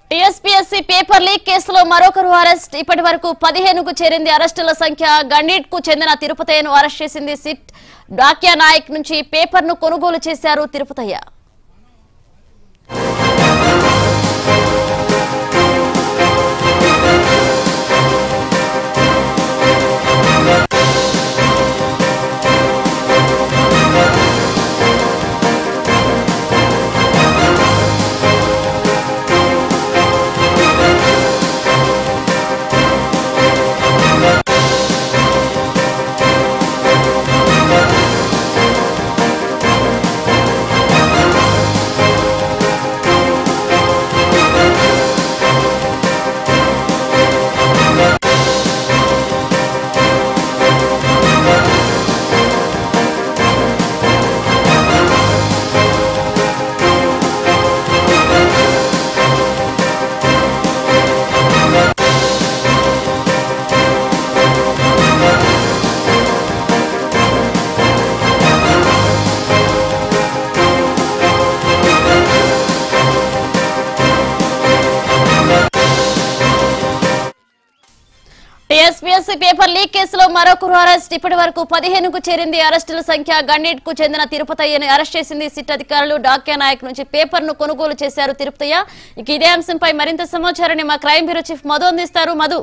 TSPSC paper leak కేసులో మరొకరు arrest ఇప్పటి వరకు పదిహేనుకు చేరింది అరెస్టుల సంఖ్య గండిట్ కు చెందిన తిరుపతయ్యను అరెస్ట్ చేసింది సిట్ డాక్యా నాయక్ నుంచి పేపర్ ను కొనుగోలు చేశారు తిరుపతయ్య టీఎస్పీఎస్సీ పేపర్ లీక్ కేసులో మరొకరు అరెస్ట్ ఇప్పటి వరకు పదిహేనుకు చేరింది అరెస్టుల సంఖ్య గండిట్ కు చెందిన తిరుపతయ్యని అరెస్ట్ చేసింది సిట్ అధికారులు డాక్యా నాయక్ నుంచి పేపర్ ను కొనుగోలు చేశారు తిరుపతయ్య ఇక ఇదే అంశంపై మరింత సమాచారాన్ని మా క్రైమ్ బ్యూరో చీఫ్ మధు అందిస్తారు మధు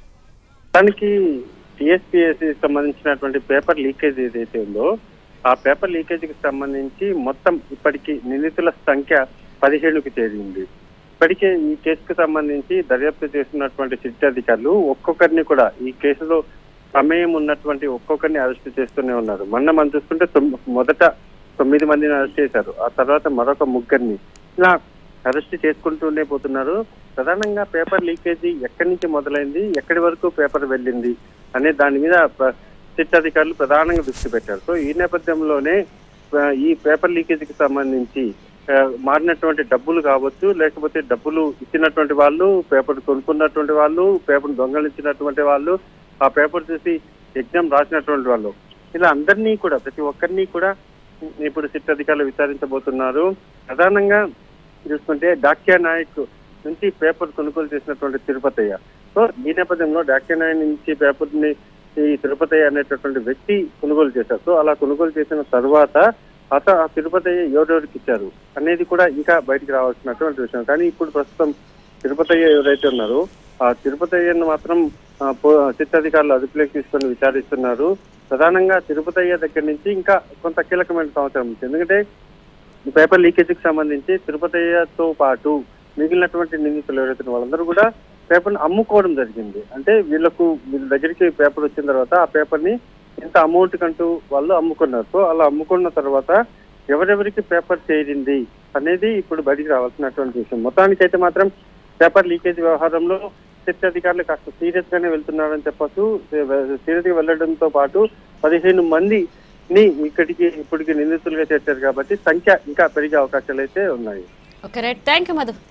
దానికి టీఎస్పీఎస్సి సంబంధించినటువంటి పేపర్ లీకేజ్ ఏదైతే ఉందో ఆ పేపర్ లీకేజీకి సంబంధించి మొత్తం ఇప్పటికి నిందితుల సంఖ్య పదిహేడుకి చేరింది ఇప్పటికే ఈ కేసుకు సంబంధించి దర్యాప్తు చేస్తున్నటువంటి సిట్ అధికారులు ఒక్కొక్కరిని కూడా ఈ కేసులో సమయం ఉన్నటువంటి ఒక్కొక్కరిని అరెస్ట్ చేస్తూనే ఉన్నారు మొన్న మనం చూసుకుంటే తొమ్- మొదట తొమ్మిది మందిని అరెస్ట్ చేశారు ఆ తర్వాత మరొక ముగ్గురిని ఇలా అరెస్ట్ చేసుకుంటూనే పోతున్నారు ప్రధానంగా పేపర్ లీకేజీ ఎక్కడి నుంచి మొదలైంది ఎక్కడి వరకు పేపర్ వెళ్ళింది అనే దాని మీద ప్ర- సిట్ అధికారులు ప్రధానంగా దృష్టి పెట్టారు సో ఈ నేపథ్యంలోనే ఆ, ఈ పేపర్ లీకేజీకి సంబంధించి ఆ, మారినటువంటి డబ్బులు కావచ్చు లేకపోతే డబ్బులు ఇచ్చినటువంటి వాళ్ళు పేపర్ కొనుక్కున్నటువంటి వాళ్ళు పేపర్ దొంగలించినటువంటి వాళ్ళు ఆ పేపర్ చూసి ఎగ్జామ్ రాసినటువంటి వాళ్ళు ఇలా అందరినీ కూడా ప్రతి ఒక్కరిని కూడా ఇప్పుడు సిట్ అధికారులు విచారించబోతున్నారు ప్రధానంగా చూసుకుంటే డాక్యా నాయక్ నుంచి పేపర్ కొనుగోలు చేసినటువంటి తిరుపతయ్య సో ఈ నేపథ్యంలో డాక్యా నాయక్ నుంచి పేపర్ ని ఈ తిరుపతయ్య అనేటటువంటి వ్యక్తి కొనుగోలు చేశారు సో అలా కొనుగోలు చేసిన తర్వాత అత ఆ తిరుపతయ్య ఎవరెవరికి ఇచ్చారు అనేది కూడా ఇంకా బయటికి రావాల్సినటువంటి విషయం కానీ ఇప్పుడు ప్రస్తుతం తిరుపతయ్య ఎవరైతే ఉన్నారో ఆ తిరుపతయ్యను మాత్రం ఆ, పో- సిట్ అధికారులు అదుపులోకి తీసుకొని విచారిస్తున్నారు ప్రధానంగా తిరుపతయ్య దగ్గర నుంచి ఇంకా కొంత కీలకమైన సమాచారం ఉంది ఎందుకంటే ఈ పేపర్ లీకేజీకి సంబంధించి తిరుపతయ్యతో పాటు మిగిలినటువంటి నిందితులు ఎవరైతే ఉన్నారో వాళ్ళందరూ కూడా పేపర్ ని అమ్ముకోవడం జరిగింది అంటే వీళ్ళకు వీళ్ళ దగ్గరికి పేపర్ వచ్చిన తర్వాత ఆ పేపర్ ని ఇంత అమౌంట్ కంటూ వాళ్ళు అమ్ముకున్నారు సో అలా అమ్ముకున్న తర్వాత ఎవరెవరికి పేపర్ చేరింది అనేది ఇప్పుడు బయటికి రావాల్సినటువంటి విషయం మొత్తానికైతే మాత్రం పేపర్ లీకేజ్ వ్యవహారంలో శిక్ష అధికారులు కాస్త సీరియస్ గానే వెళ్తున్నారని చెప్పచ్చు సీరియస్ గా వెళ్లడంతో పాటు పదిహేను మంది ని ఇక్కడికి ఇప్పటికి నిందితులుగా చేర్చారు కాబట్టి సంఖ్య ఇంకా పెరిగే అవకాశాలు అయితే ఉన్నాయి okay right thank you Madhu